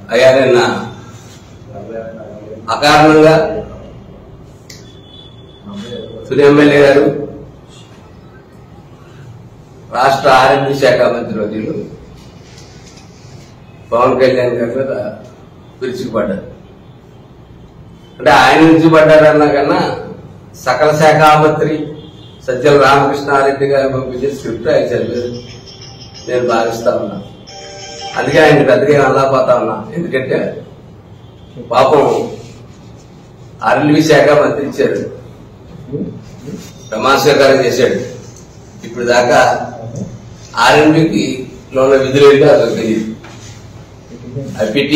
అయ్యా నిన్న అకారణంగా తుని ఎమ్మెల్యే గారు రాష్ట్ర ఆరోగ్య శాఖ మంత్రి వర్యులు పవన్ కళ్యాణ్ గారి మీద విరుచుకుపడ్డారు అంటే ఆయన విరుచుకుపడ్డారన్నా కన్నా సకల శాఖ మంత్రి సజ్జల రామకృష్ణారెడ్డి గారు పంపించే స్క్రిప్ట్ ఆయన చదివారు నేను భావిస్తా ఉన్నా అందుకే ఆయన పెద్దగా అల్లాపోతా ఉన్నా ఎందుకంటే పాపం ఆర్ఎల్వి శాఖ మంత్రి ఇచ్చారు ప్రమాణస్వీకారం చేశాడు ఇప్పుడు దాకా ఆర్ఎన్బికి లో ఉన్న విధులు ఏంటో అసలు తెలియదు అది పెట్టి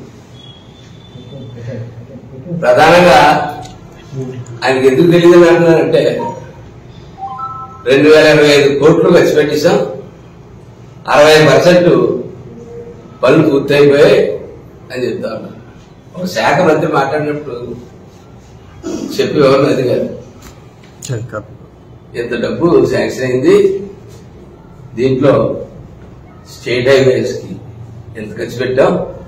ప్రధానంగా ఆయనకి ఎందుకు తెలియదు అని అంటున్నానంటే రెండు వేల ఇరవై ఐదు కోట్లు ఖర్చు పెట్టేశాం అరవై పర్సెంట్ పనులు పూర్తయిపోయాయి అని చెప్తా ఉన్నారు ఒక శాఖ మంత్రి మాట్లాడినప్పుడు చెప్పి ఎవరు అది కాదు ఎంత డబ్బు శాంక్షన్ అయింది దీంట్లో స్టేట్ హైవేస్ కి ఎంత ఖర్చు పెట్టాం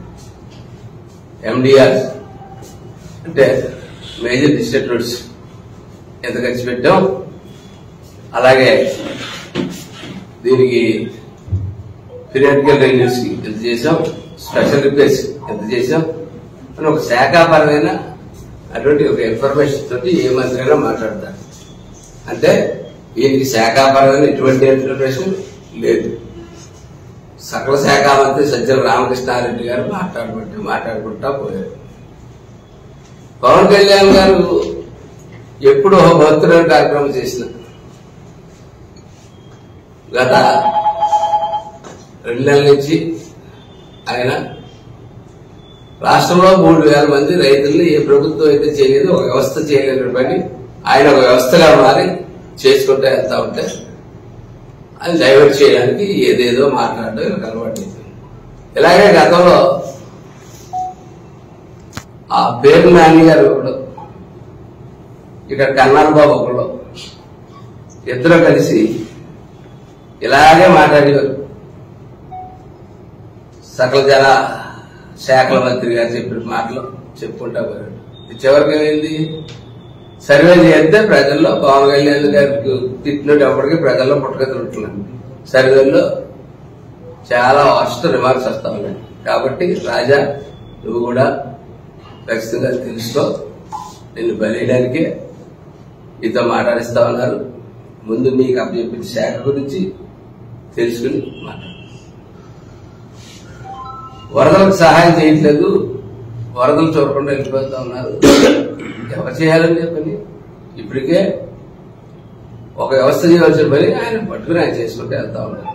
ఎండిఆర్ అంటే మేజర్ డిస్ట్రిక్ట్ రోడ్స్ ఎంత ఖర్చు పెట్టాం అలాగే దీనికి పీరియాడికల్ రైల్వేస్ కి ఎంత చేసాం స్పెషల్ రిపేర్స్ ఎంత చేసాం అని ఒక శాఖాపరమైన అటువంటి ఒక ఇన్ఫర్మేషన్ తోటి ఏ మంత్రి అయినా మాట్లాడతారు అంటే దీనికి శాఖాపరమైన ఎటువంటి ఇన్ఫర్మేషన్ లేదు సకల శాఖ మంత్రి సజ్జల రామకృష్ణారెడ్డి గారు మాట్లాడుకుంటే మాట్లాడుకుంటా పోయారు పవన్ కళ్యాణ్ గారు ఎప్పుడో భక్తుల కార్యక్రమం చేసిన గత రెండు నెలల నుంచి ఆయన రాష్ట్రంలో మూడు వేల మంది రైతుల్ని ఏ ప్రభుత్వం అయితే చేయలేదు ఒక వ్యవస్థ చేయలేని పని ఆయన ఒక వ్యవస్థగా మారి చేసుకుంటూ వెళ్తా ఉంటే అది డైవర్ట్ చేయడానికి ఏదేదో మాట్లాడడం ఇలా అలవాటు ఇలాగే గతంలో ఆ పేరు నాని గారు ఒకడు ఇక్కడ కన్నాల్ బాబు ఒకడు ఇద్దరు కలిసి ఇలాగే మాట్లాడేవారు సకల జన శాఖల మంత్రి గారు చెప్పిన మాటలు చెప్పుకుంటా పోయాడు ఇది చివరికి ఏమైంది సర్వే చేస్తే ప్రజల్లో పవన్ కళ్యాణ్ గారికి తిట్టినప్పటికీ ప్రజల్లో పుట్టగతులుంటున్నాను సర్వేలో చాలా వర్స్ట్ రిమార్క్స్ వస్తా ఉన్నాయి కాబట్టి రాజా నువ్వు కూడా ఖచ్చితంగా తెలుసుకో నిన్ను బలేయడానికే మీతో మాట్లాడిస్తా ఉన్నారు ముందు మీకు అప్పచెప్పిన శాఖ గురించి తెలుసుకుని మాట్లాడు వరదలకు సహాయం చేయట్లేదు వరదలు చూడకుండా వెళ్ళిపోతా ఉన్నారు ఎవరు చేయాలని చెప్పని ఇప్పటికే ఒక వ్యవస్థ చేయవలసిన పని ఆయన పట్టుకుని ఆయన చేసుకుంటూ వెళ్తా ఉన్నారు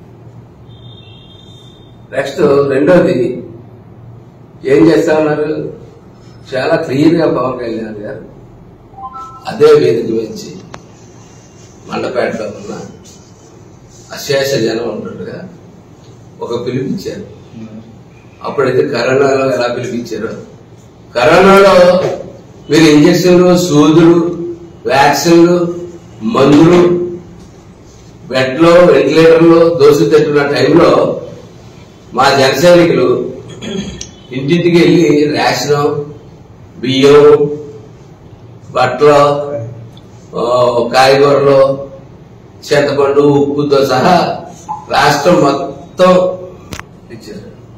నెక్స్ట్ రెండోది ఏం చేస్తా ఉన్నారు చాలా క్లియర్ గా పవన్ కళ్యాణ్ గారు అదే వేదిక నుంచి మండపేటలో ఉన్న అశేష జనం ఉంటుండగా ఒక పిలిపించారు అప్పుడైతే కరోనాలో ఎలా పిలిపించారో కరోనాలో మీరు ఇంజక్షన్లు సూదులు వ్యాక్సిన్లు మందులు బెడ్లో వెంటిలేటర్లు దోసు తింటున్న టైంలో మా జన సైనికులు ఇంటింటికి వెళ్ళి రేషన్ బియ్యం బట్టలు ఆ, కాయగూరలు చింతపండు ఉప్పుతో సహా రాష్ట్రం మొత్తం ఇచ్చారు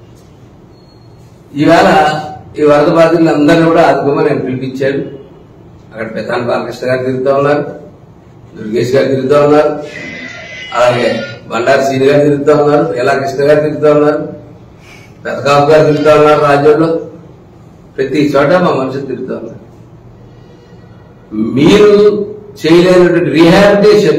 ఈవేళ ఈ వరద బాధితులు అందరినీ కూడా ఆదుకోమని ఆయన పిలిపించాడు అక్కడ పెద్దాన బాలకృష్ణ గారు తిరుగుతూ ఉన్నారు దుర్గేష్ గారు తిరుగుతూ ఉన్నారు అలాగే బండారు సీని గారు తిరుగుతూ ఉన్నారు ఎలా కృష్ణ గారు తిరుగుతూ ఉన్నారు పెద్దకాపు గారు తిరుగుతూ ఉన్నారు రాజ్యంలో ప్రతి చోట మా మనుషులు తిరుగుతూ ఉన్నారు మీరు చేయలేనటువంటి రీహాబిటేషన్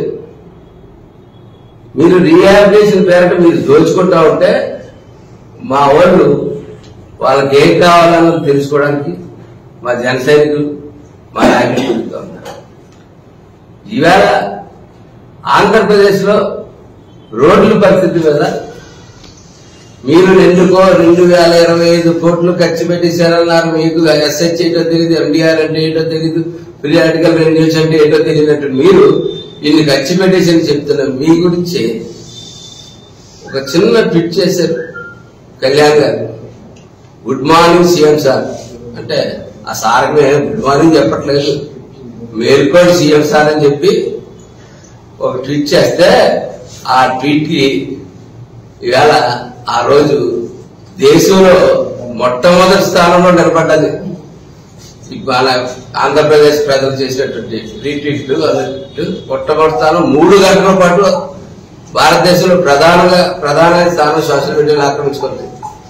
మీరు రీహాబిటేషన్ పేరట మీరు దోచుకుంటా ఉంటే మా వాళ్ళు వాళ్ళకి ఏం కావాలన్నది తెలుసుకోవడానికి మా జన సైనికులు మా నాయకులు తిరుగుతూ ఉన్నారు ఈవేళ ఆంధ్రప్రదేశ్ లో రోడ్ల పరిస్థితి మీద మీరు ఎందుకో రెండు వేల ఇరవై ఐదు కోట్లు ఖర్చు పెట్టేశారన్నారు మీకు ఎస్హెచ్ ఏంటో తెలియదు ఎండిఆర్ అంటే ఏంటో తెలియదు పీరియాడికల్ రెన్యూస్ అంటే ఏంటో తెలియనట్టు మీరు ఇన్ని ఖర్చు పెట్టేసి చెప్తున్నా మీ గురించి ఒక చిన్న ట్విట్ చేశారు కళ్యాణ్ గారు గుడ్ మార్నింగ్ సీఎం సార్ అంటే ఆ సార్కి నేను గుడ్ మార్నింగ్ చెప్పట్లేదు మేల్కోండి సీఎం సార్ అని చెప్పి ఒక ట్వీట్ చేస్తే ఆ ట్వీట్ కి ఇవాళ ఆ రోజు దేశంలో మొట్టమొదటి స్థానంలో నిలబడ్డది ఇవాళ ఆంధ్రప్రదేశ్ ప్రజలు చేసినటువంటి రీట్వీట్లు అన్నట్టు మొట్టమొదటి స్థానం మూడు గంటల పాటు భారతదేశంలో ప్రధానంగా ప్రధాన స్థానం సోషల్ మీడియాలో ఆక్రమించుకుంది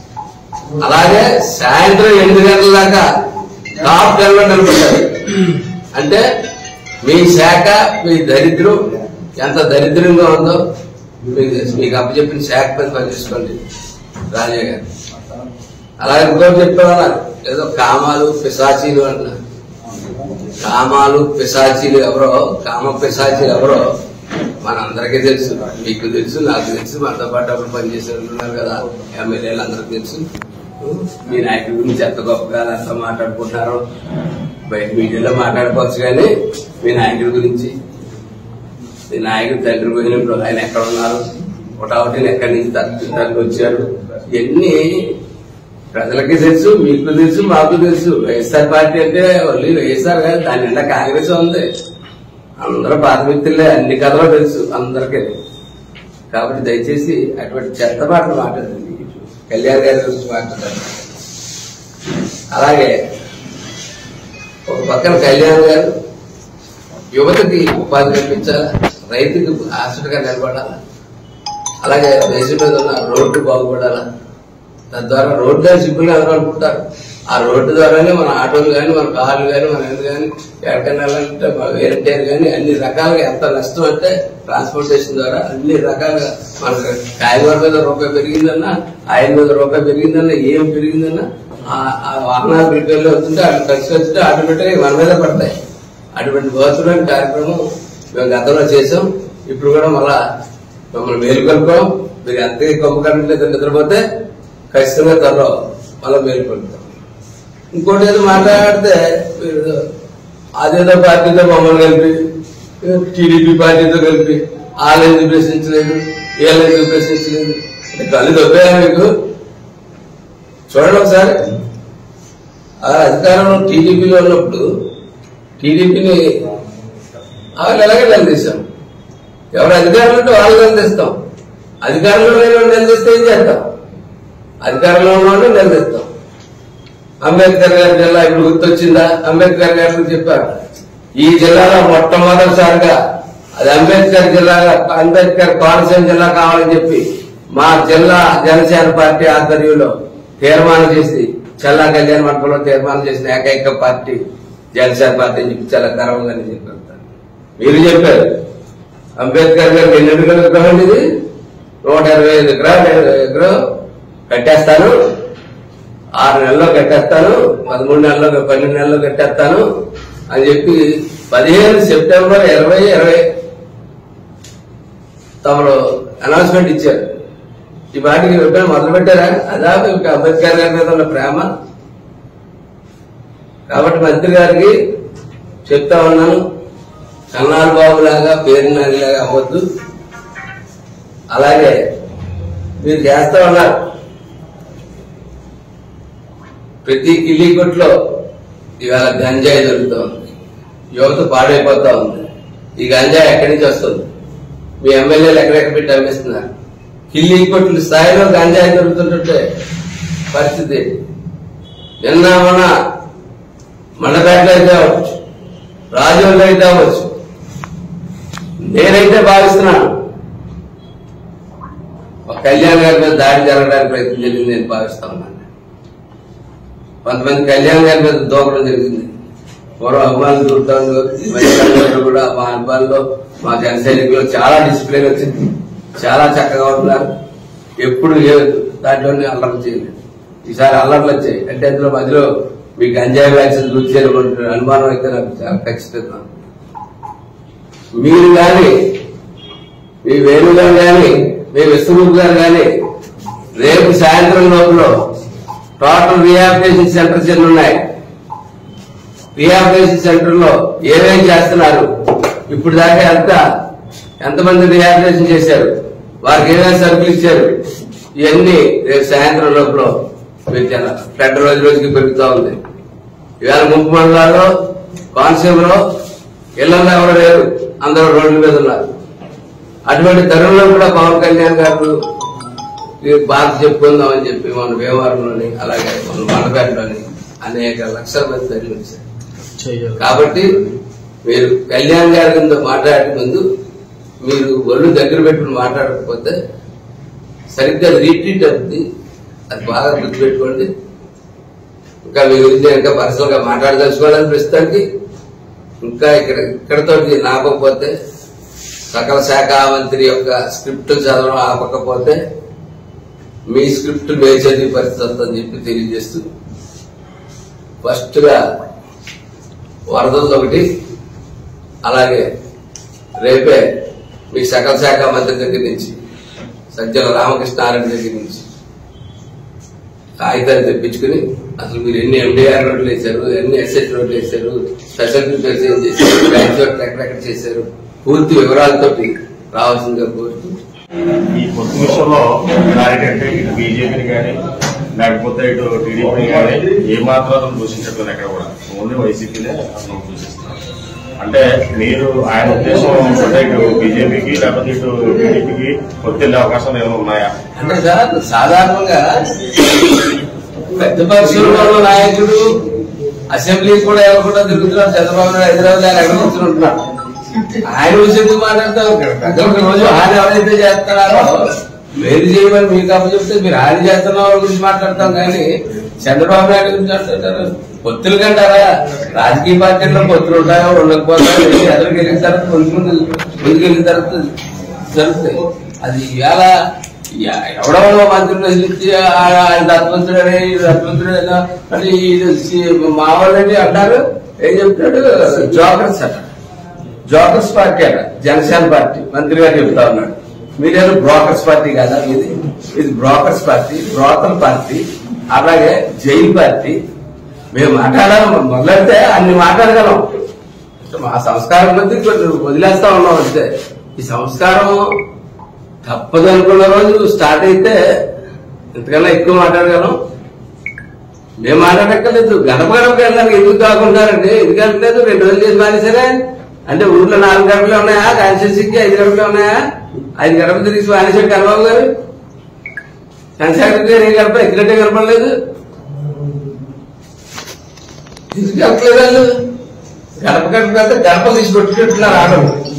అలాగే సాయంత్రం ఎనిమిది గంటల దాకా టాప్ టెన్ లో నిలబడ్డారు అంటే మీ శాఖ మీ దరిద్రం ఎంత దరిద్రంగా ఉందో మీకు తెలుసు. మీకు అప్పచెప్పిన శాఖ పని పనిచేసుకోండి రాజయ్య గారు అలాగే ఇంకోటి చెప్పేవాళ్ళు ఏదో కామాలు పిశాచీలు అంటున్నారు కామాలు పిశాచీలు ఎవరో కామ పిశాచీలు ఎవరో మనందరికీ తెలుసు మీకు తెలుసు నాకు తెలుసు మనతో పాటు అప్పుడు పనిచేసే వాళ్ళు ఉన్నారు కదా ఎమ్మెల్యేలు అందరికి తెలుసు మీ నాయకుడి గురించి ఎంత గొప్పగా ఎంత మాట్లాడుకుంటున్నారు బయట మీడియాలో మాట్లాడుకోవచ్చు కానీ మీ నాయకుడి గురించి మీ నాయకుడు తండ్రి పోయినప్పుడు ఆయన ఎక్కడ ఉన్నారు ఒకటి ఎక్కడి నుంచి తగ్గి వచ్చారు ఇవన్నీ ప్రజలకి తెలుసు మీకు తెలుసు మాకు తెలుసు వైఎస్ఆర్ పార్టీ అంటే ఓన్లీ వైఎస్ఆర్ కాదు దాని నిండా కాంగ్రెస్ ఉంది అందరూ పాత వ్యక్తులే అన్ని కథలు తెలుసు అందరికీ కాబట్టి దయచేసి అటువంటి చెత్త మాటలు మాట్లాడండి కళ్యాణ్ గారి గురించి మాట్లాడారు అలాగే ఒక పక్కన కళ్యాణ్ గారు యువతకి ఉపాధి కల్పించాలా రైతుకి ఆసటగా నిలబడాలా అలాగే దేశం మీద ఉన్న రోడ్డు బాగుపడాలా తద్వారా రోడ్డు అని సింపుల్ గా అందరూ అనుకుంటారు ఆ రోడ్డు ద్వారానే మన ఆటోలు కానీ మన కార్లు కానీ మన ఇది కానీ ఎక్కడికైనా వెళ్ళాలంటే మన వేరంటీర్ కానీ అన్ని రకాలుగా ఎంత నష్టం అంటే ట్రాన్స్పోర్టేషన్ ద్వారా అన్ని రకాలుగా మనకు కాయగూర మీద రూపాయి పెరిగిందన్నా ఆయిల్ మీద రూపాయి పెరిగిందన్నా ఏం పెరిగిందన్నా ఆ- ఆ వాహనాలు రిపేర్లు అవుతుంటే అటు ఖర్చు వచ్చితే ఆటోమేటిక్ మన మీద పడతాయి అటువంటి భౌతికమైన కార్యక్రమం మేము గతంలో చేసాం ఇప్పుడు కూడా మళ్ళా మమ్మల్ని మేలుకొల్పాం మీరు అంతే కొమ్మకరెంట్ లేదు నిద్రపోతే ఖచ్చితంగా త్వరలో మళ్ళీ మేలుకొల్పుతాం ఇంకోటి ఏదో మాట్లాడితే మీరు అదేదో పార్టీతో మమ్మల్ని కలిపి టీడీపీ పార్టీతో కలిపి వాళ్ళు ఎందుకు ప్రశ్నించలేదు వీళ్ళు ఎందుకు ప్రశ్నించలేదు అంటే కళ్ళు దొబ్బాయా మీకు చూడండి ఒకసారి ఆ అధికారంలో టీడీపీలో ఉన్నప్పుడు టీడీపీని వాళ్ళు ఎలాగే నిలదీశాం ఎవరు అధికారంలో ఉంటే వాళ్ళు నిలదీస్తాం అధికారంలో లేని వాళ్ళు నిలదీస్తే ఏం చేస్తాం అధికారంలో ఉన్నవాళ్ళు నిలదీస్తాం అంబేద్కర్ గారి జిల్లా ఇప్పుడు గుర్తొచ్చిందా అంబేద్కర్ గారి గురించి చెప్పారు ఈ జిల్లాలో మొట్టమొదటిసారిగా అది అంబేద్కర్ జిల్లాగా అంబేద్కర్ కోనసీమ జిల్లా కావాలని చెప్పి మా జిల్లా జనసేన పార్టీ ఆధ్వర్యంలో తీర్మానం చేసి చల్లా కళ్యాణ మండపంలో తీర్మానం చేసిన ఏకైక పార్టీ జనసేన పార్టీ అని చెప్పి చాలా గర్వంగా నేను చెప్పాను మీరు చెప్పారు అంబేద్కర్ గారికి ఎన్ని ఎన్నికల విగ్రహం ఇది నూట ఇరవై ఐదు విగ్రహాలు విగ్రహం కట్టేస్తాను ఆరు నెలల్లో కట్టేస్తాను పదమూడు నెలల్లో పన్నెండు నెలల్లో కట్టేస్తాను అని చెప్పి పదిహేను సెప్టెంబర్ ఇరవై ఇరవై తమరు అనౌన్స్మెంట్ ఇచ్చారు ఈ పాటికి ఎప్పుడైనా మొదలు పెట్టారా అదా మీకు అంబేద్కర్ గారి మీద ఉన్న ప్రేమ కాబట్టి మంత్రి గారికి చెప్తా ఉన్నాను కన్నాల్ బాబు లాగా పేరునారిలాగా అవ్వద్దు అలాగే మీరు చేస్తా ఉన్నారు ప్రతి కిల్లీ కొట్లో ఇవాళ గంజాయి దొరుకుతా ఉంది యువత పాడైపోతా ఉంది ఈ గంజాయి ఎక్కడి నుంచి వస్తుంది మీ ఎమ్మెల్యేలు ఎక్కడెక్కడ పెట్టి అమ్మిస్తున్నారు కిల్లీ కొట్ల స్థాయిలో గంజాయి దొరుకుతుంటుంటే పరిస్థితి నిన్న మన మండపేటలో అయితే అవ్వచ్చు రాజుల్లో అయితే అవ్వచ్చు నేనైతే భావిస్తున్నాను ఒక కళ్యాణ్ గారి మీద దాడి జరగడానికి ప్రయత్నం జరిగింది నేను భావిస్తా ఉన్నాను కొంతమంది కళ్యాణ్ గారి మీద దూకడం జరిగింది పూర్వం అభిమానులు దూకుతాను ఈ మధ్య కాలంలో కూడా మా అభిమానులు మా జన సైనికులు చాలా డిసిప్లిన్ వచ్చింది చాలా చక్కగా ఉంటున్నారు ఎప్పుడు లేదు దాంట్లోనే అల్లర్లు చేయలేదు ఈసారి అల్లర్లు వచ్చాయి అంటే అందులో మధ్యలో మీ గంజాయి వ్యాక్సిన్ రుచి చేయడం అనుమానం అయితే నాకు చాలా ఖచ్చితంగా మీరు కానీ మీ వేణు గారు కానీ మీ విశ్వరూప్ గారు కానీ రేపు సాయంత్రం లోపల టోటల్ రిహాబిలిటేషన్ సెంటర్స్ ఎన్ని ఉన్నాయి రిహాబిలిటేషన్ సెంటర్ లో ఏమేం చేస్తున్నారు ఇప్పుడు దాకా ఎంత ఎంతమంది రిహాబిలిటేషన్ చేశారు వారికి ఏమేమి సరుకులు ఇచ్చారు ఇవన్నీ రేపు సాయంత్రం లోపల మీకు చాలా ఫ్లడ్ రోజు రోజుకి పెరుగుతూ ఉంది ఇవాళ ముంపు మండలాల్లో కోనసీమలో ఇళ్లలో ఎవరు లేరు అందరూ రోడ్ల మీద ఉన్నారు అటువంటి తరుణంలో కూడా పవన్ కళ్యాణ్ గారు ఈ బాధ చెప్పుకుందామని చెప్పి మన భీమవరంలోని అలాగే మన మండపేటలోని అనేక లక్షల మంది తరలించారు కాబట్టి మీరు కళ్యాణ్ గారి కింద మాట్లాడే ముందు మీరు ఒళ్ళు దగ్గర పెట్టుకుని మాట్లాడకపోతే సరిగ్గా రీట్రీట్ అవుతుంది అది బాగా గుర్తుపెట్టుకోండి ఇంకా మీ గురించి ఇంకా పర్సనల్ గా మాట్లాడదలుచుకోవాలని ప్రస్తుతానికి ఇంకా ఇక్కడ ఇక్కడతో నాపకపోతే సకల శాఖ మంత్రి యొక్క స్క్రిప్ట్ చదవడం ఆపకపోతే మీ స్క్రిప్ట్ మేచది పరిస్థితి వస్తుందని చెప్పి తెలియజేస్తూ ఫస్ట్ గా వరదలు ఒకటి అలాగే రేపే మీ సకల శాఖ మంత్రి దగ్గర నుంచి సజ్జల రామకృష్ణారెడ్డి దగ్గర నుంచి కాగితాలు తెప్పించుకుని అసలు మీరు ఎన్ని ఎండిఆర్ రోడ్లు వేశారు ఎన్ని ఎస్ఎస్ రోడ్లు వేశారు స్పెషల్ ఫీచర్స్ ఏం చేశారు బ్రాంచ్ వర్క్ ఎక్కడెక్కడ చేశారు పూర్తి వివరాలతోటి రావాల్సిందిగా కోరుతూ ఈ కొత్త విషయంలో క్లారిటీ అంటే ఇటు బీజేపీని కానీ లేకపోతే ఇటు టీడీపీని కానీ ఏ మాత్రం దూషించట్లేదు ఎక్కడ కూడా ఓన్లీ వైసీపీనే అసలు దూషిస్తున్నారు అంటే మీరు ఆయన ఉద్దేశం అంటే ఇటు బీజేపీకి లేకపోతే ఇటు టీడీపీకి ఒత్తిళ్ళే అవకాశాలు ఏమైనా ఉన్నాయా అంటే సార్ సాధారణంగా పెద్ద పక్షుల్లో ఉన్న నాయకుడు అసెంబ్లీ కూడా ఎవరు తిరుగుతున్నారు చంద్రబాబు నాయుడు హైదరాబాద్ ఆయన ఎక్కడ కూర్చుంటున్నాడు ఆయన గురించి ఎందుకు మాట్లాడతారు పెద్దలకు రోజు ఆయన ఎవరైతే చేస్తున్నారో మీరు చేయమని మీకు అప్పచెప్తే మీరు ఆయన చేస్తున్న వాళ్ళ గురించి మాట్లాడతాం కానీ చంద్రబాబు నాయుడు గురించి మాట్లాడతారు పొత్తులు కంటారా రాజకీయ పార్టీల్లో పొత్తులు ఉంటాయో ఉండకపోతాయో ఎదురుకి వెళ్ళిన తర్వాత ముందు ముందు ముందుకు వెళ్ళిన తర్వాత జరుగుతాయి అది ఇవాళ యా- ఎవడెవడో మంత్రులు వదిలించి ఆ- ఆయన దత్తమంత్రుడని దత్తమంత్రుడు అని ఇది సి- మా వాళ్ళని అంటారు ఏం చెప్తాడు జోకర్స్ అట జోకర్స్ పార్టీ అట జనసేన పార్టీ మంత్రి గారు చెప్తా ఉన్నాడు మీరేదో బ్రోకర్స్ పార్టీ కదా ఇది ఇది బ్రోకర్స్ పార్టీ బ్రోకర్ పార్టీ అలాగే జైలు పార్టీ మేము మాట్లాడాలి మొదలెడితే అన్ని మాట్లాడగలం మా సంస్కారం కొద్ది కొన్ని వదిలేస్తా ఉన్నాం అంతే ఈ సంస్కారం తప్పదు అనుకున్న రోజు స్టార్ట్ అయితే ఇంతకన్నా ఎక్కువ మాట్లాడగలం మేము మాట్లాడక్కర్లేదు గడప గడపకి వెళ్ళడానికి ఎందుకు కాకుంటారండి ఎందుకు వెళ్ళలేదు రెండు రోజులు చేసి మానేసరే అంటే ఊర్లో నాలుగు గడపలే ఉన్నాయా కాన్స్టిట్యూన్సీకి ఐదు గడపలే ఉన్నాయా ఐదు గడపలు తిరిగి మానేసాడు చంద్రబాబు గారు చంద్రశేఖర్ గారు ఏ గడప ఎక్కడంటే కనపడలేదు ఎందుకు చెప్పలేదు వాళ్ళు గడప గడప వెళ్తే గడప తీసి పెట్టుకుంటున్నారు ఆడవాళ్ళు